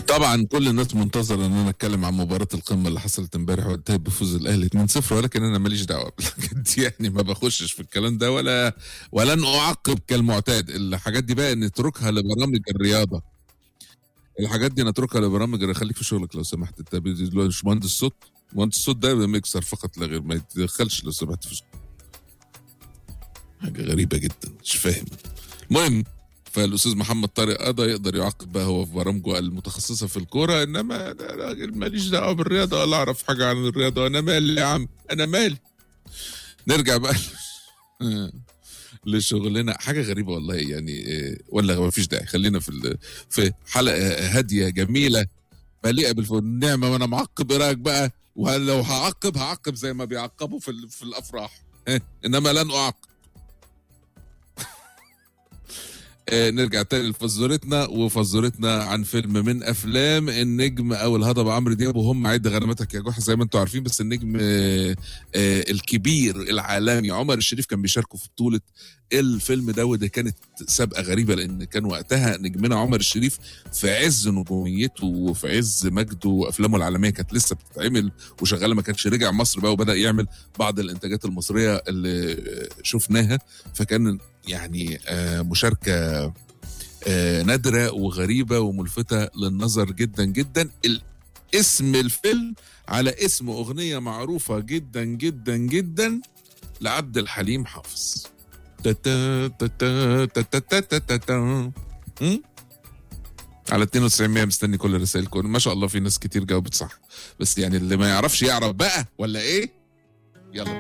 طبعا كل الناس منتظره ان انا اتكلم عن مباراه القمه اللي حصلت امبارح وانتهت بفوز الاهلي 2-0 ولكن انا ماليش دعوه بالحاجات دي يعني ما بخشش في الكلام ده ولا ولن اعقب كالمعتاد الحاجات دي بقى نتركها لبرامج الرياضه الحاجات دي نتركها لبرامج الرياضة. خليك في شغلك لو سمحت انت مش مهندس صوت مهندس الصوت ده ميكسر فقط لا غير ما يتدخلش لو سمحت في الشغل. حاجه غريبه جدا مش فاهم المهم فالاستاذ محمد طارق قضى يقدر يعاقب بقى هو في برامجه المتخصصه في الكوره انما ده راجل ماليش دعوه بالرياضه ولا اعرف حاجه عن الرياضه انا مالي يا عم انا مالي نرجع بقى لشغلنا حاجه غريبه والله يعني إيه، ولا ما فيش داعي خلينا في ال- في حلقه هاديه جميله مليئه بالنعمه وانا معقب ايه رايك بقى ولو هعقب هعقب زي ما بيعقبوا في ال- في الافراح إيه، انما لن اعقب آه، نرجع تاني لفزورتنا وفزورتنا عن فيلم من افلام النجم او الهضبه عمرو دياب وهم عد غنمتك يا جحا زي ما انتم عارفين بس النجم آه، آه، الكبير العالمي عمر الشريف كان بيشاركوا في بطوله الفيلم ده وده كانت سابقه غريبه لان كان وقتها نجمنا عمر الشريف في عز نجوميته وفي عز مجده وافلامه العالميه كانت لسه بتتعمل وشغاله ما كانش رجع مصر بقى وبدا يعمل بعض الانتاجات المصريه اللي آه، شفناها فكان يعني آه، مشاركه آه، نادره وغريبه وملفته للنظر جدا جدا ال- اسم الفيلم على اسم اغنيه معروفه جدا جدا جدا لعبد الحليم حافظ تا تا تا تا تا تا تا تا تا تا. م? على 92 مستني كل رسائلكم ما شاء الله في ناس كتير جاوبت صح بس يعني اللي ما يعرفش يعرف بقى ولا ايه يلا